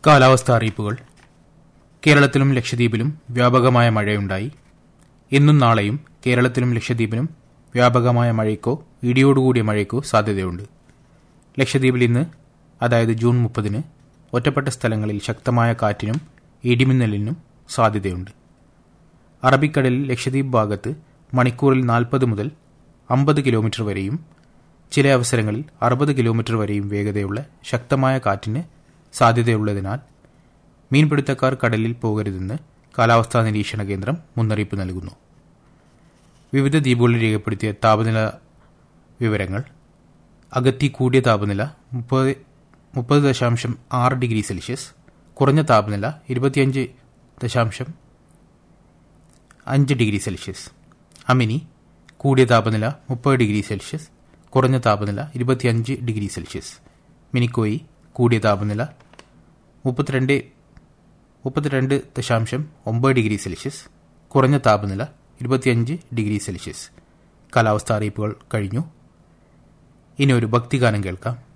കാലാവസ്ഥാ അറിയിപ്പുകൾ കേരളത്തിലും ലക്ഷദ്വീപിലും വ്യാപകമായ മഴയുണ്ടായി ഇന്നും നാളെയും കേരളത്തിലും ലക്ഷദ്വീപിലും വ്യാപകമായ മഴയ്ക്കോ ഇടിയോടുകൂടിയ മഴയ്ക്കോ സാധ്യതയുണ്ട് ലക്ഷദ്വീപിൽ ഇന്ന് അതായത് ജൂൺ മുപ്പതിന് ഒറ്റപ്പെട്ട സ്ഥലങ്ങളിൽ ശക്തമായ കാറ്റിനും ഇടിമിന്നലിനും സാധ്യതയുണ്ട് അറബിക്കടലിൽ ലക്ഷദ്വീപ് ഭാഗത്ത് മണിക്കൂറിൽ നാൽപ്പത് മുതൽ അമ്പത് കിലോമീറ്റർ വരെയും ചില അവസരങ്ങളിൽ അറുപത് കിലോമീറ്റർ വരെയും വേഗതയുള്ള ശക്തമായ കാറ്റിന് സാധ്യതയുള്ളതിനാൽ മീൻപിടുത്തക്കാർ കടലിൽ പോകരുതെന്ന് കാലാവസ്ഥാ നിരീക്ഷണ കേന്ദ്രം മുന്നറിയിപ്പ് നൽകുന്നു വിവിധ ദ്വീപുകളിൽ രേഖപ്പെടുത്തിയ താപനില വിവരങ്ങൾ അഗത്തി കൂടിയ താപനില മുപ്പത് മുപ്പത് ദശാംശം ആറ് ഡിഗ്രി സെൽഷ്യസ് കുറഞ്ഞ താപനില ഇരുപത്തിയഞ്ച് ദശാംശം അഞ്ച് ഡിഗ്രി സെൽഷ്യസ് അമിനി കൂടിയ താപനില മുപ്പത് ഡിഗ്രി സെൽഷ്യസ് കുറഞ്ഞ താപനില ഇരുപത്തിയഞ്ച് ഡിഗ്രി സെൽഷ്യസ് മിനിക്കോയി കൂടിയ താപനില മുപ്പത്തിരണ്ട് മുപ്പത്തിരണ്ട് ദശാംശം ഒമ്പത് ഡിഗ്രി സെൽഷ്യസ് കുറഞ്ഞ താപനില ഇരുപത്തിയഞ്ച് ഡിഗ്രി സെൽഷ്യസ് കാലാവസ്ഥാ അറിയിപ്പുകൾ കഴിഞ്ഞു ഇനി ഒരു ഭക്തിഗാനം കേൾക്കാം